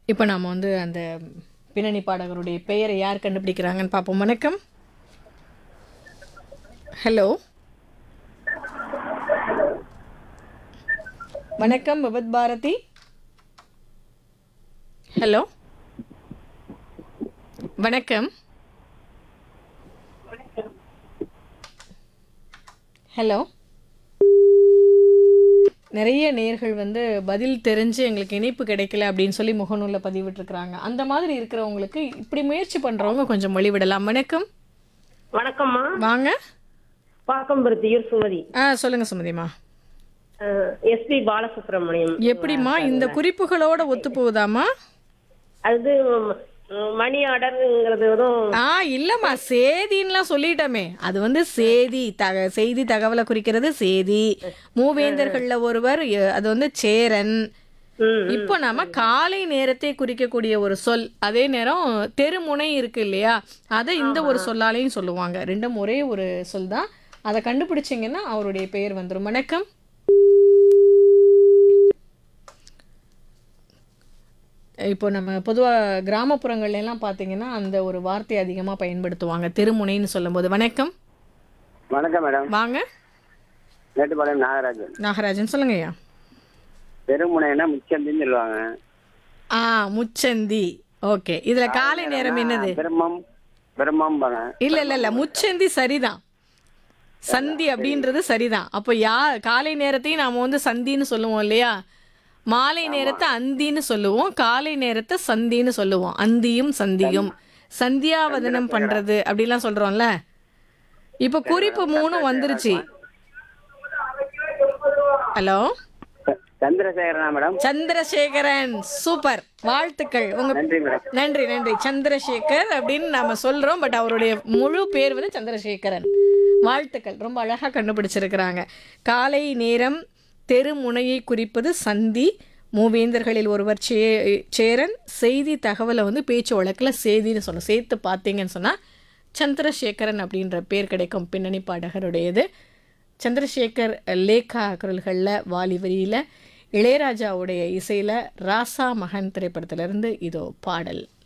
இப்போ நாம வந்து அந்த பின்னணி பாடகருடைய பெயரை யார் கண்டுபிடிக்கிறாங்கன்னு பார்ப்போம் வணக்கம் ஹலோ வணக்கம் விபத் பாரதி ஹலோ வணக்கம் ஹலோ நிறைய நேர்கள் வந்து பதில் தெரிஞ்சு எங்களுக்கு இணைப்பு கிடைக்கல அப்படின்னு சொல்லி முகநூலில் பதிவிட்டிருக்கிறாங்க அந்த மாதிரி இருக்கிறவங்களுக்கு இப்படி முயற்சி பண்ணுறவங்க கொஞ்சம் வழிவிடலாம் வணக்கம் வணக்கம்மா வாங்க பாக்கம்பருத்தியூர் சுமதி ஆ சொல்லுங்க சுமதிமா எஸ்பி பாலசுப்ரமணியம் எப்படிம்மா இந்த குறிப்புகளோட ஒத்து போகுதாம்மா அது ம், மணி ஆர்டருங்கிறது வந்து ஆ இல்லைம்மா சேதின்லாம் சொல்லிட்டோமே அது வந்து சேதி தக செய்தி தகவலை குறிக்கிறது சேதி மூவேந்தர்கள்ல ஒருவர் எ- அது வந்து சேரன் ம், இப்போ நாம காலை நேரத்தை குறிக்கக்கூடிய ஒரு சொல் அதே நேரம் தெருமுனை இருக்கு இல்லையா அதை இந்த ஒரு சொல்லாலையும் சொல்லுவாங்க ரெண்டும் ஒரே ஒரு சொல் தான் அதை கண்டுபிடிச்சிங்கன்னா அவருடைய பெயர் வந்துடும் வணக்கம் இப்போ நம்ம பொதுவாக கிராமப்புறங்கள்ல எல்லாம் பார்த்தீங்கன்னா அந்த ஒரு வார்த்தை அதிகமாக பயன்படுத்துவாங்க தெருமுனைன்னு சொல்லும்போது வணக்கம் வணக்கம் மேடம் வாங்க மேட்டுப்பாளையம் நாகராஜன் நாகராஜன் சொல்லுங்க ஐயா பெருமுனைனா முச்சந்தின்னு சொல்லுவாங்க ஆ முச்சந்தி ஓகே இதுல காலை நேரம் என்னது பிரம்மம் பிரம்மம்பாங்க இல்ல இல்ல இல்ல முச்சந்தி சரிதான் சந்தி அப்படின்றது சரிதான் அப்போ யா காலை நேரத்தையும் நாம வந்து சந்தின்னு சொல்லுவோம் இல்லையா மாலை நேரத்தை அந்தின்னு சொல்லுவோம் காலை நேரத்தை சந்தின்னு சொல்லுவோம் அந்தியும் சந்தியும் சந்தியாவதனம் பண்றது அப்படிலாம் சொல்றோம்ல இப்போ குறிப்பு மூணும் வந்துருச்சு ஹலோ ச- சந்திரசேகரனா மேடம் சந்திரசேகரன் சூப்பர் வாழ்த்துக்கள் உங்க நன்றி மேடம் நன்றி நன்றி சந்திரசேகர் அப்படின்னு நாம சொல்றோம் பட் அவருடைய முழு பேர் வந்து சந்திரசேகரன் வாழ்த்துக்கள் ரொம்ப அழகா கண்டுபிடிச்சிருக்கிறாங்க காலை நேரம் தெருமுனையை குறிப்பது சந்தி மூவேந்தர்களில் ஒருவர் சே சேரன் செய்தி தகவலை வந்து பேச்சு வழக்கில் செய்தின்னு சொன்னோம் சேர்த்து பார்த்தீங்கன்னு சொன்னால் சந்திரசேகரன் அப்படின்ற பேர் கிடைக்கும் பின்னணி பாடகருடையது சந்திரசேகர் லேகா குரல்களில் வாலி வரியில் இளையராஜாவுடைய இசையில் ராசா மகன் திரைப்படத்திலிருந்து இதோ பாடல்